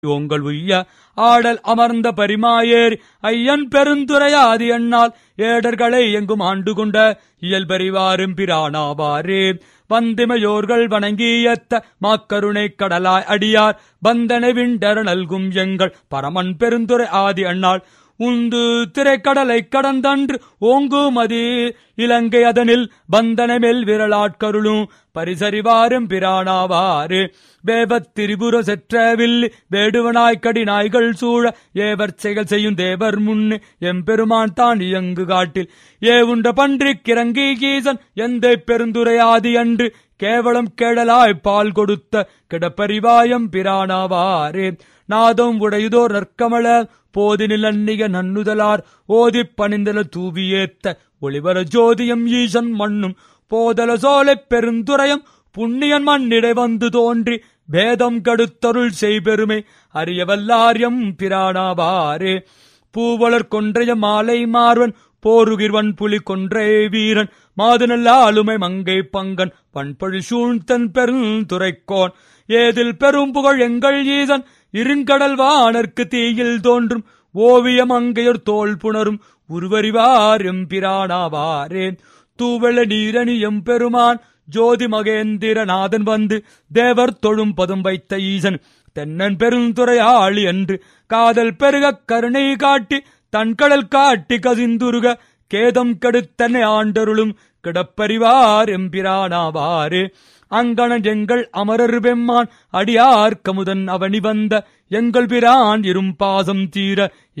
உங்கள் உய்ய ஆடல் அமர்ந்த பரிமாயேர் ஐயன் பெருந்துரையாதி எண்ணால் ஏடர்களை எங்கும் ஆண்டு கொண்ட இயல்பறிவாரும் பிரானாவாரே வந்திமையோர்கள் வணங்கியத்த மாக்கருணை கடலாய் அடியார் பந்தனை விண்டர நல்கும் எங்கள் பரமன் பெருந்துரை ஆதி அண்ணாள் உந்து திரைக்கடலை கடந்தன்று ஓங்குமதி இலங்கை அதனில் பந்தனை மேல் விரலாட்கருளும் பரிசறிவாரும் பிரானாவாறு வேவத் திரிபுர செற்றவில்லி வேடுவனாய் கடி நாய்கள் சூழ ஏவர் செயல் செய்யும் தேவர் முன்னு எம்பெருமான் தான் இயங்கு காட்டில் ஏவுண்ட பன்றி கிறங்கி கீசன் எந்த பெருந்துரையாதி அன்று கேவலம் கேடலாய் பால் கொடுத்த கிடப்பரிவாயம் பிரானாவாரே நாதம் உடையுதோர் நற்கமல போதினில் அந்நிய நன்னுதலார் ஓதிப் பணிந்தல தூவியேத்த ஒளிவர ஜோதியம் ஈசன் மண்ணும் போதல சோலை பெருந்துரையம் புண்ணியன் மண்ணிடை வந்து தோன்றி பேதம் கடுத்தருள் செய்பெருமை அறியவல்லாரியம் பிரானாவாரே பூவலர் கொன்றைய மாலை மார்வன் போருகிர்வன் புலி கொன்றை வீரன் மாதுநல்ல ஆளுமை மங்கை பங்கன் பண்பழி சூழ்த்தன் பெருந்துரைக்கோன் ஏதில் பெரும் புகழ் எங்கள் ஈசன் இருங்கடல் வானர்க்கு தீயில் தோன்றும் ஓவியம் அங்கையர் தோல் புணரும் உருவறிவார் எம்பிரானாவாரே தூவெள நீரணி எம்பெருமான் ஜோதி மகேந்திரநாதன் வந்து தேவர் தொழும் பதும் வைத்த ஈசன் தென்னன் பெருந்துரையாளி என்று காதல் பெருகக் கருணை காட்டி தன்கடல் காட்டி கசிந்துருக கேதம் கெடுத்தனை ஆண்டருளும் கிடப்பறிவார் எம்பிரானாவாரே அங்கணன் எங்கள் அமரர் பெம்மான் அடியார் கமுதன் அவனி வந்த எங்கள் பிரான் இரும் பாசம் தீர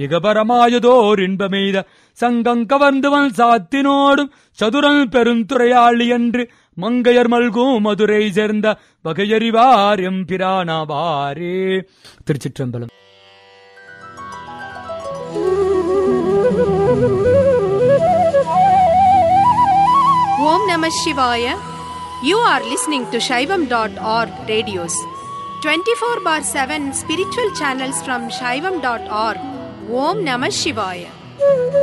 இகபரமாயதோர் இன்பமெய்த சங்கம் கவர்ந்துவன் சாத்தினோடும் சதுரன் பெருந்துரையாளி என்று மங்கையர் மல்கும் மதுரை சேர்ந்த வகையறிவார் எம்பிரானாவாரே திருச்சிற்றம்பலம் Om Namah Shivaya. You are listening to Shaivam.org radios. 24 bar 7 spiritual channels from Shaivam.org. Om Namah Shivaya.